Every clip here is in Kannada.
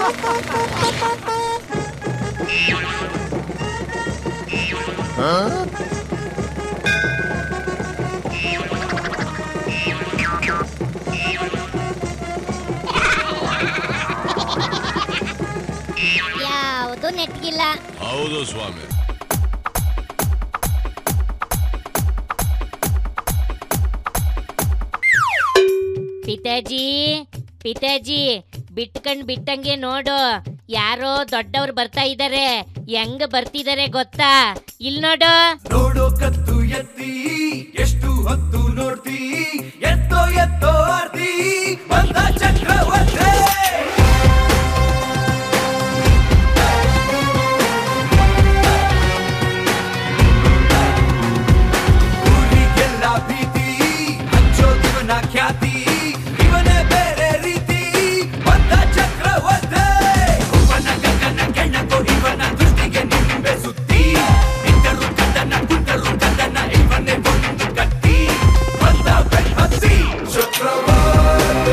ಯಾವುದು ನೆಟ್ಗಿಲ್ಲ ಹೌದು ಸ್ವಾಮಿ ಪಿತಾಜಿ ಪಿತಾಜಿ ಬಿಟ್ಕಂಡ್ ಬಿಟ್ಟಂಗೆ ನೋಡು ಯಾರೋ ದೊಡ್ಡವ್ರು ಬರ್ತಾ ಇದಾರೆ ಹೆಂಗ್ ಬರ್ತಿದಾರೆ ಗೊತ್ತಾ ಇಲ್ ನೋಡು ನೋಡೋ ಕತ್ತು ಎತ್ತಿ ಎಷ್ಟು ಹೊತ್ತು ನೋಡ್ತಿ ಎತ್ತೋ ಎತ್ತೋ ಆರ್ತಿ ಬಂದ ಚಕ್ರವರ್ತಿ ಊರಿಗೆಲ್ಲ ಭೀತಿ ಹಚ್ಚೋದಿವನ ಖ್ಯಾತಿ ಇವನೇ ಬೇರೆ ರೀತಿ ಬಂದ ಚಕ್ರವರ್ತಿ ಒಬ್ಬನ ಗಗನ ಕೆಣಕೋ ಇವನ ದೃಷ್ಟಿಗೆ ನಿಂಬೆ ಸುತ್ತಿ ನಿಂತರು ಕದನ ಕುಂತರು ಕದನ ಇವನೇ ಒಂದು ಕಟ್ಟಿ ಬಂದ ಬೆನ್ನತ್ತಿ ಚಕ್ರವರ್ತಿ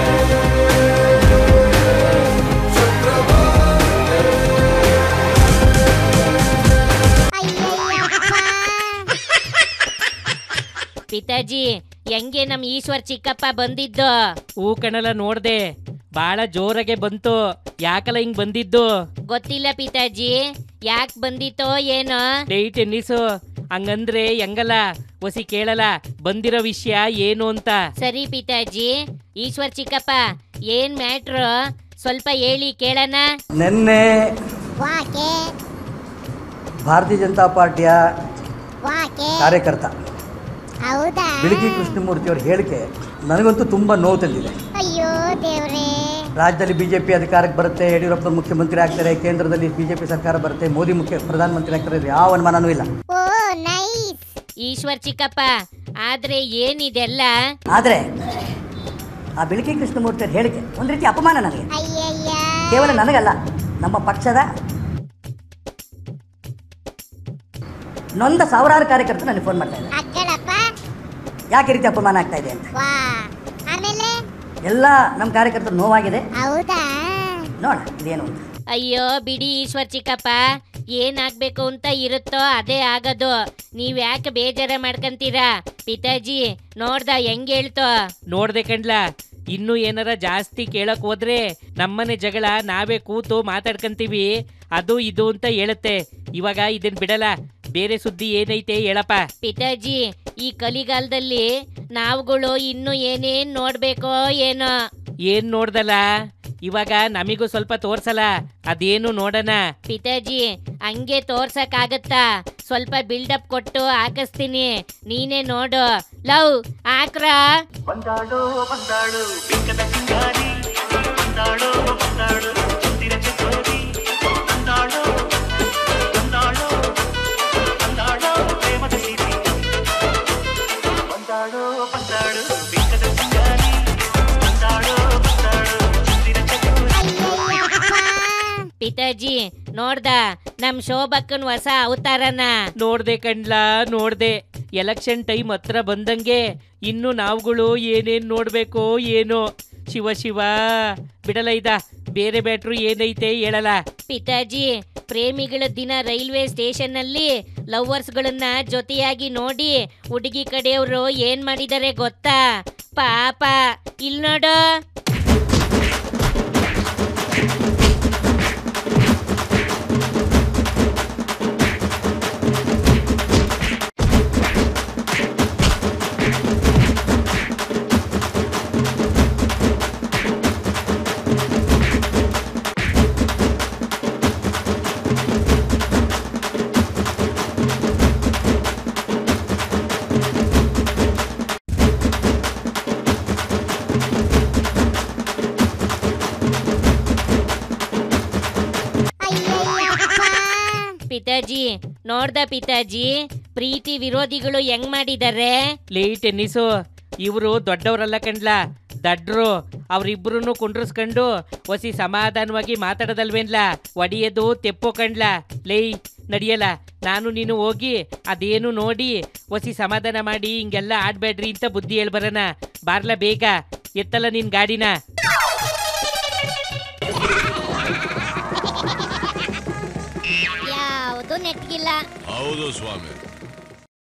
ಪಿತಾಜಿ ಹೆಂಗೆ ನಮ್ ಈಶ್ವರ್ ಚಿಕ್ಕಪ್ಪ ಬಂದಿದ್ದು ಹೂ ಕಣಲ ನೋಡ್ದೆ ಬಾಳ ಜೋರಾಗೆ ಬಂತು ಯಾಕಲ್ಲ ಹಿಂಗ್ ಬಂದಿದ್ದು ಗೊತ್ತಿಲ್ಲ ಪಿತಾಜಿ ಯಾಕ್ ಬಂದಿತ್ತೋ ಏನೋ ಡೈ ಟೆನ್ನಿಸು ಹಂಗಂದ್ರೆ ಹೆಂಗಲ್ಲ ಒಸಿ ಕೇಳಲ್ಲ ಬಂದಿರೋ ವಿಷಯ ಏನು ಅಂತ ಸರಿ ಪಿತಾಜಿ ಈಶ್ವರ್ ಚಿಕ್ಕಪ್ಪ ಏನ್ ಮ್ಯಾಟ್ರು ಸ್ವಲ್ಪ ಹೇಳಿ ಕೇಳಣ ನಿನ್ನೆ ವಾಕೆ ಭಾರತೀಯ ಜನತಾ ಪಾರ್ಟಿಯ ವಾಕೆ ಕಾರ್ಯಕರ್ತ ಹೌದಾ ಬಿಳಿಗಿ ಕೃಷ್ಣಮೂರ್ತಿಯವರ ಹೇಳಿಕೆ ನನಗಂತೂ ತುಂಬ ನೋವು ತಂದಿದೆ ಅಯ್ಯೋ ದೇವ್ರೇ ರಾಜ್ಯದಲ್ಲಿ ಬಿಜೆಪಿ ಅಧಿಕಾರಕ್ಕೆ ಬರುತ್ತೆ ಯಡಿಯೂರಪ್ಪ ಮುಖ್ಯಮಂತ್ರಿ ಆಗ್ತಾರೆ ಕೇಂದ್ರದಲ್ಲಿ ಬಿಜೆಪಿ ಸರ್ಕಾರ ಬರುತ್ತೆ ಮೋದಿ ಮುಖ್ಯ ಪ್ರಧಾನಮಂತ್ರಿ ಆಗ್ತಾರೆ ಇದು ಯಾವ ಅನುಮಾನನೂ ಇಲ್ಲ ಓ ನೈಸ್ ಈಶ್ವರ್ ಚಿಕ್ಕಪ್ಪ ಆದ್ರೆ ಏನಿದೆಲ್ಲ ಆದರೆ ಆ ಬಿಳಿಗಿ ಕೃಷ್ಣಮೂರ್ತಿಯವರ ಹೇಳಿಕೆ ಒಂದು ರೀತಿ ಅಪಮಾನ ನನಗೆ ಅಯ್ಯಯ್ಯ ಕೇವಲ ನನಗಲ್ಲ ನಮ್ಮ ಪಕ್ಷದ ನೊಂದ ಸಾವಿರಾರು ಕಾರ್ಯಕರ್ತರು ನನಗೆ ಫೋನ್ ಮಾಡ್ತಾ ಇದ್ದಾರೆ ಅಕ್ಕಳಪ್ಪ ಯಾಕೆ ಈ ರೀತಿ ಅಪಮಾನ ಆಗ್ತಾ ಇದೆ ಅಂತ ವಾ ಆಮೇಲೆ ಎಲ್ಲ ನಮ್ಮ ಕಾರ್ಯಕರ್ತರು ನೋವಾಗಿದೆ ಹೌದಾ ನೋಡ ಇದೇನು ಅಂತ ಅಯ್ಯೋ ಬಿಡಿ ಈಶ್ವರ್ ಚಿಕ್ಕಪ್ಪ ಏನಾಗ್ಬೇಕು ಅಂತ ಇರುತ್ತೋ ಅದೇ ಆಗದು ನೀವ್ ಯಾಕೆ ಬೇಜಾರ ಮಾಡ್ಕಂತೀರಾ ಪಿತಾಜಿ ನೋಡ್ದ ಹೆಂಗ್ ಹೇಳ್ತೋ ನೋಡ್ದೆ ಕಣ್ಲ ಇನ್ನು ಏನಾರ ಜಾಸ್ತಿ ಕೇಳಕ್ ಹೋದ್ರೆ ನಮ್ಮನೆ ಜಗಳ ನಾವೇ ಕೂತು ಮಾತಾಡ್ಕಂತೀವಿ ಅದು ಇದು ಅಂತ ಹೇಳುತ್ತೆ ಇವಾಗ ಇದನ್ ಬಿಡಲ್ಲ ಬೇರೆ ಸುದ್ದಿ ಏನೈತೆ ಹೇಳಪ್ಪ ಪಿತಾಜಿ ಈ ಕಲಿಗಾಲದಲ್ಲಿ ನಾವುಗಳು ಇನ್ನು ಏನೇನ್ ನೋಡ್ಬೇಕೋ ಏನೋ ಏನ್ ನೋಡ್ದಲ್ಲ ಇವಾಗ ನಮಿಗೂ ಸ್ವಲ್ಪ ತೋರ್ಸಲ್ಲ ಅದೇನು ನೋಡಣ ಪಿತಾಜಿ ಹಂಗೆ ತೋರ್ಸಕ್ಕಾಗತ್ತಾ ಸ್ವಲ್ಪ ಬಿಲ್ಡಪ್ ಕೊಟ್ಟು ಹಾಕಿಸ್ತೀನಿ ನೀನೇ ನೋಡು ಲವ್ ಹಾಕ್ರ ಬಂದಾಡೋ ಬಂದಾಡು ಬಿಕ್ಕದ ಸಿಂಗಾರಿ ಬಂದಾಡೋ ಬಂದಾಡು ಚಂದಿರ ಚಕೋರಿ ಬಂದಾಡೋ ಬಂದಾಡೋ ಬಂದಾಡೋ ಪ್ರೇಮದ ಸೀರೆ ಬಂದಾಡೋ ಬಂದಾಡು ಬಿಕ್ಕದ ಸಿಂಗಾರಿ ಬಂದಾಡೋ ಬಂದಾಡು ಚಂದಿರ ಚಕೋರಿ ಅಯ್ಯಯ್ಯಪ್ಪ ಪಿತಾಜಿ ನೋಡ್ದ ನಮ್ ಶೋಭಕ್ಕನ್ ಹೊಸ ಅವತಾರನ ನೋಡ್ದೆ ಕಣ್ಲಾ ನೋಡ್ದೆ ಎಲೆಕ್ಷನ್ ಟೈಮ್ ಹತ್ರ ಬಂದಂಗೆ ಇನ್ನು ನಾವುಗಳು ಏನೇನ್ ನೋಡ್ಬೇಕೋ ಏನೋ ಶಿವ ಶಿವ ಬಿಡಲ ಇದ ಬೇರೆ ಬ್ಯಾಟ್ರು ಏನೈತೆ ಹೇಳಲ್ಲ ಪಿತಾಜಿ ಪ್ರೇಮಿಗಳ ದಿನ ರೈಲ್ವೆ ಸ್ಟೇಷನ್ ಅಲ್ಲಿ ಲವ್ವರ್ಸ್ ಗಳನ್ನ ಜೊತೆಯಾಗಿ ನೋಡಿ ಹುಡುಗಿ ಕಡೆಯವರು ಏನ್ ಮಾಡಿದಾರೆ ಗೊತ್ತಾ ಪಾಪ ಇಲ್ ನೋಡು ಅಯ್ಯಯ್ಯಪ್ಪ ಪಿತಾಜಿ ನೋಡ್ದ ಪಿತಾಜಿ ಪ್ರೀತಿ ವಿರೋಧಿಗಳು ಹೆಂಗ್ ಮಾಡಿದಾರೆ ಲೇ ಟೆನ್ನಿಸು ಇವರು ದೊಡ್ಡವರಲ್ಲ ಕಣ್ಲ ದಡ್ರು ಅವ್ರಿಬ್ರು ಕುಂಡ್ರಸ್ಕೊಂಡು ಒಸಿ ಸಮಾಧಾನವಾಗಿ ಮಾತಾಡೋದಲ್ವೇನ್ಲ ಒಡಿಯೋದು ತೆಪ್ಪು ಕಣ್ಲ ಲೇ ನಡಿಯಲ್ಲ ನಾನು ನೀನು ಹೋಗಿ ಅದೇನು ನೋಡಿ ಒಸಿ ಸಮಾಧಾನ ಮಾಡಿ ಹಿಂಗೆಲ್ಲ ಆಡ್ಬೇಡ್ರಿ ಅಂತ ಬುದ್ಧಿ ಹೇಳ್ಬರನ ಬಾರ್ಲ ಬೇಗ ಎತ್ತಲ್ಲ ನಿನ್ ಗಾಡಿನ ನೆಟ್ಗಿಲ್ಲ ಹೌದು ಸ್ವಾಮಿ